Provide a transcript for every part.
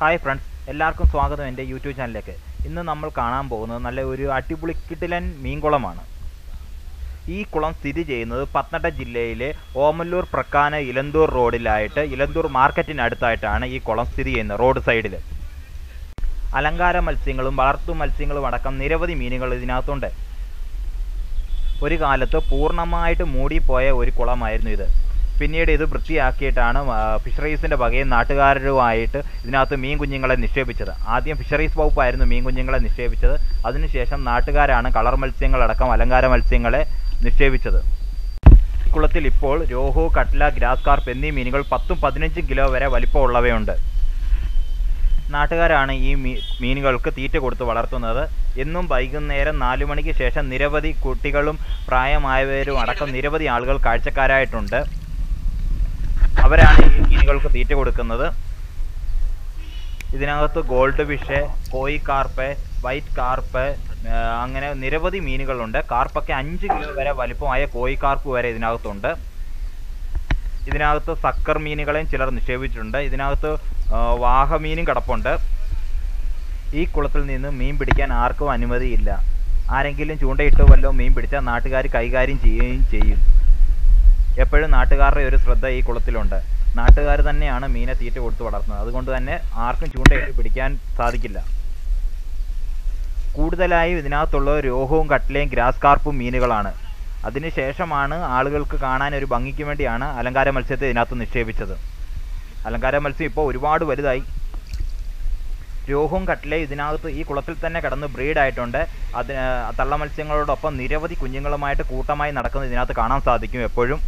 hi friends എല്ലാവർക്കും സ്വാഗതം എൻ്റെ യൂട്യൂബ് ചാനലിലേക്ക് ഇന്ന് നമ്മൾ കാണാൻ പോകുന്നത് നല്ല ഒരു അടിപൊളി കിടിലൻ മീൻകുളമാണ് ഈ കുളം സ്ഥിതി ചെയ്യുന്നത് പത്തനംതിട്ട ജില്ലയിലെ ഓമല്ലൂർ പ്രക്കാന ഇലന്തൂർ റോഡിലായിട്ട് ഇലന്തൂർ മാർക്കറ്റിനടുത്തായിട്ടാണ് ഈ കുളം സ്ഥിതി ചെയ്യുന്നത് റോഡ് സൈഡിൽ അലങ്കാര മത്സ്യങ്ങളും വളർത്തു മത്സ്യങ്ങളും അടക്കം നിരവധി മീനുകൾ ഇതിനകത്തുണ്ട് ഒരു കാലത്ത് പൂർണ്ണമായിട്ട് മൂടിപ്പോയ ഒരു കുളമായിരുന്നു ഇത് പിന്നീട് ഇത് വൃത്തിയാക്കിയിട്ടാണ് ഫിഷറീസിൻ്റെ വകയും നാട്ടുകാരുമായിട്ട് ഇതിനകത്ത് മീൻ കുഞ്ഞുങ്ങളെ നിക്ഷേപിച്ചത് ആദ്യം ഫിഷറീസ് വകുപ്പായിരുന്നു മീൻ കുഞ്ഞുങ്ങളെ നിക്ഷേപിച്ചത് അതിനുശേഷം നാട്ടുകാരാണ് കളർ മത്സ്യങ്ങളടക്കം അലങ്കാര മത്സ്യങ്ങളെ നിക്ഷേപിച്ചത് ഈ കുളത്തിൽ ഇപ്പോൾ രോഹു കട്ല ഗ്രാസ് കാർപ്പ് എന്നീ മീനുകൾ പത്തും പതിനഞ്ചും കിലോ വരെ വലിപ്പമുള്ളവയുണ്ട് നാട്ടുകാരാണ് ഈ മീ മീനുകൾക്ക് തീറ്റ കൊടുത്ത് വളർത്തുന്നത് എന്നും വൈകുന്നേരം നാലു മണിക്ക് ശേഷം നിരവധി കുട്ടികളും പ്രായമായവരും അടക്കം നിരവധി ആളുകൾ കാഴ്ചക്കാരായിട്ടുണ്ട് അവരാണ് ഈ മീനുകൾക്ക് തീറ്റ കൊടുക്കുന്നത് ഇതിനകത്ത് gold fish koi carp white carp അങ്ങനെ നിരവധി മീനുകളുണ്ട് കാർപ്പൊക്കെ അഞ്ച് കിലോ വരെ വലിപ്പമായ കോയി കാർപ്പ് വരെ ഇതിനകത്തുണ്ട് ഇതിനകത്ത് സക്കർ മീനുകളെയും ചിലർ നിക്ഷേപിച്ചിട്ടുണ്ട് ഇതിനകത്ത് വാഹമീനും കിടപ്പുണ്ട് ഈ കുളത്തിൽ നിന്ന് മീൻ പിടിക്കാൻ ആർക്കും അനുമതിയില്ല ആരെങ്കിലും ചൂണ്ടയിട്ട് വല്ലതും മീൻ പിടിച്ചാൽ നാട്ടുകാർ കൈകാര്യം ചെയ്യുകയും ചെയ്യും എപ്പോഴും നാട്ടുകാരുടെ ഒരു ശ്രദ്ധ ഈ കുളത്തിലുണ്ട് നാട്ടുകാർ തന്നെയാണ് മീനെ തീറ്റ കൊടുത്ത് വളർത്തുന്നത് അതുകൊണ്ട് തന്നെ ആർക്കും ചൂണ്ടയിട്ട് പിടിക്കാൻ സാധിക്കില്ല കൂടുതലായും ഇതിനകത്തുള്ള രോഹവും കട്ലയും ഗ്രാസ് കാർപ്പും മീനുകളാണ് അതിനുശേഷമാണ് ആളുകൾക്ക് കാണാൻ ഒരു ഭംഗിക്ക് വേണ്ടിയാണ് അലങ്കാര മത്സ്യത്തെ ഇതിനകത്ത് നിക്ഷേപിച്ചത് അലങ്കാര മത്സ്യം ഇപ്പോൾ ഒരുപാട് വലുതായി രോഹും കട്ലയും ഇതിനകത്ത് ഈ കുളത്തിൽ തന്നെ കിടന്ന് ബ്രീഡായിട്ടുണ്ട് അതിന് തള്ള മത്സ്യങ്ങളോടൊപ്പം നിരവധി കുഞ്ഞുങ്ങളുമായിട്ട് കൂട്ടമായി നടക്കുന്നത് ഇതിനകത്ത് കാണാൻ സാധിക്കും എപ്പോഴും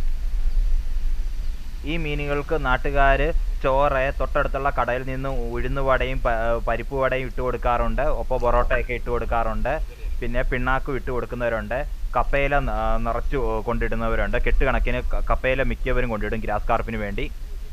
ഈ മീനുകൾക്ക് നാട്ടുകാർ ചോറ് തൊട്ടടുത്തുള്ള കടയിൽ നിന്ന് ഉഴുന്നുവടയും പരിപ്പ് വടയും ഇട്ട് കൊടുക്കാറുണ്ട് ഒപ്പം പൊറോട്ടയൊക്കെ ഇട്ട് കൊടുക്കാറുണ്ട് പിന്നെ പിണ്ണാക്കും ഇട്ട് കൊടുക്കുന്നവരുണ്ട് കപ്പയില നിറച്ചു കൊണ്ടിടുന്നവരുണ്ട് കെട്ടുകണക്കിന് കപ്പയില മിക്കവരും കൊണ്ടിടും ഗ്രാസ് കാർപ്പിന് വേണ്ടി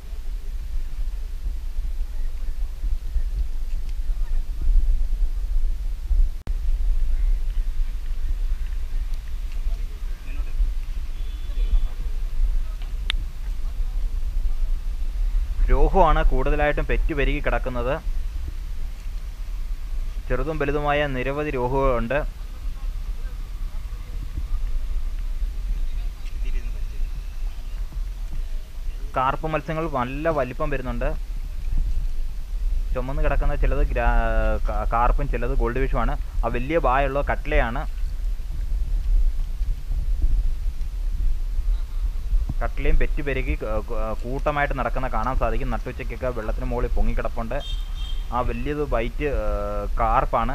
രോഹുവാണ് കൂടുതലായിട്ടും പെറ്റു പെരുകി കിടക്കുന്നത് ചെറുതും വലുതുമായ നിരവധി രോഹുകളുണ്ട് കാർപ്പ് മത്സ്യങ്ങൾ നല്ല വലിപ്പം വരുന്നുണ്ട് ചുമന്ന് കിടക്കുന്ന ചിലത് കാർപ്പും ചിലത് ഗോൾഡ് ഫിഷുമാണ് ആ വലിയ ബായുള്ള കട്ലയാണ് കട്ടിലയും പെറ്റ് പെരുകി കൂട്ടമായിട്ട് നടക്കുന്ന കാണാൻ സാധിക്കും നട്ടുച്ചയ്ക്കൊക്കെ വെള്ളത്തിന് മുകളിൽ പൊങ്ങിക്കിടപ്പുണ്ട് ആ വലിയത് വൈറ്റ് കാർപ്പാണ്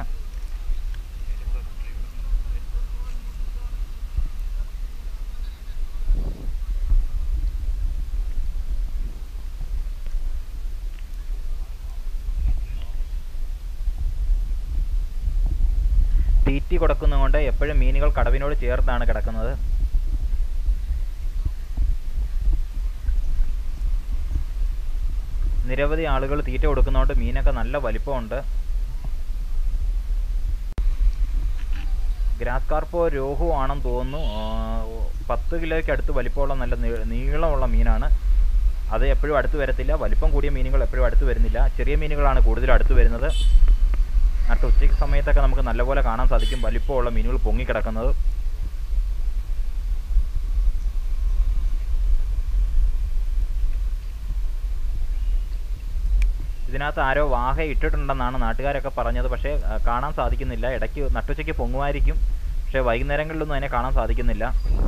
തീറ്റി കൊടുക്കുന്നതുകൊണ്ട് എപ്പോഴും മീനുകൾ കടവിനോട് ചേർത്താണ് കിടക്കുന്നത് നിരവധി ആളുകൾ തീറ്റ കൊടുക്കുന്നതുകൊണ്ട് മീനൊക്കെ നല്ല വലിപ്പമുണ്ട് ഗ്രാസ് കാർപ്പോ രോഹു ആണെന്ന് തോന്നുന്നു പത്ത് കിലോയ്ക്ക് അടുത്ത് വലിപ്പമുള്ള നല്ല നീളമുള്ള മീനാണ് അത് എപ്പോഴും അടുത്ത് വരത്തില്ല വലിപ്പം കൂടിയ മീനുകൾ എപ്പോഴും അടുത്ത് വരുന്നില്ല ചെറിയ മീനുകളാണ് കൂടുതലും അടുത്ത് വരുന്നത് നട്ട് ഉച്ചയ്ക്ക് സമയത്തൊക്കെ നമുക്ക് നല്ലപോലെ കാണാൻ സാധിക്കും വലിപ്പമുള്ള മീനുകൾ പൊങ്ങിക്കിടക്കുന്നത് ഇതിനകത്ത് ആരോ വാഹ ഇട്ടിട്ടുണ്ടെന്നാണ് നാട്ടുകാരൊക്കെ പറഞ്ഞത് പക്ഷേ കാണാൻ സാധിക്കുന്നില്ല ഇടയ്ക്ക് നട്ടുച്ചയ്ക്ക് പൊങ്ങുമായിരിക്കും പക്ഷേ വൈകുന്നേരങ്ങളിലൊന്നും അതിനെ കാണാൻ സാധിക്കുന്നില്ല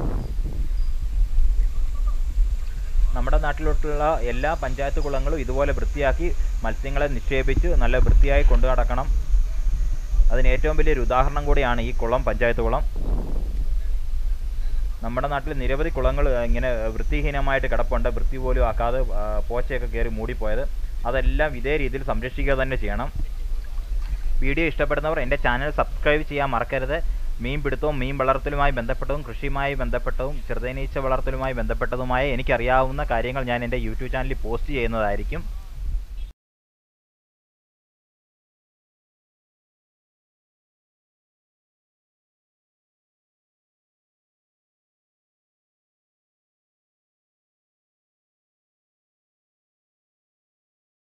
നമ്മുടെ നാട്ടിലോട്ടുള്ള എല്ലാ പഞ്ചായത്ത് കുളങ്ങളും ഇതുപോലെ വൃത്തിയാക്കി മത്സ്യങ്ങളെ നിക്ഷേപിച്ച് നല്ല വൃത്തിയായി കൊണ്ടു നടക്കണം അതിന് ഏറ്റവും വലിയൊരു ഉദാഹരണം കൂടിയാണ് ഈ കുളം പഞ്ചായത്ത് കുളം നമ്മുടെ നാട്ടിൽ നിരവധി കുളങ്ങൾ ഇങ്ങനെ വൃത്തിഹീനമായിട്ട് കിടപ്പുണ്ട് വൃത്തി പോലും ആക്കാതെ പോച്ചയൊക്കെ കയറി മൂടിപ്പോയത് അതെല്ലാം ഇതേ രീതിയിൽ സംരക്ഷിക്കുക തന്നെ ചെയ്യണം വീഡിയോ ഇഷ്ടപ്പെടുന്നവർ എൻ്റെ ചാനൽ സബ്സ്ക്രൈബ് ചെയ്യാൻ മറക്കരുത് മീൻ പിടുത്തവും മീൻ വളർത്തലുമായി ബന്ധപ്പെട്ടതും കൃഷിയുമായി ബന്ധപ്പെട്ടതും ചെറുതേനീച്ച വളർത്തലുമായി ബന്ധപ്പെട്ടതുമായ എനിക്കറിയാവുന്ന കാര്യങ്ങൾ ഞാൻ എൻ്റെ യൂട്യൂബ് ചാനലിൽ പോസ്റ്റ് ചെയ്യുന്നതായിരിക്കും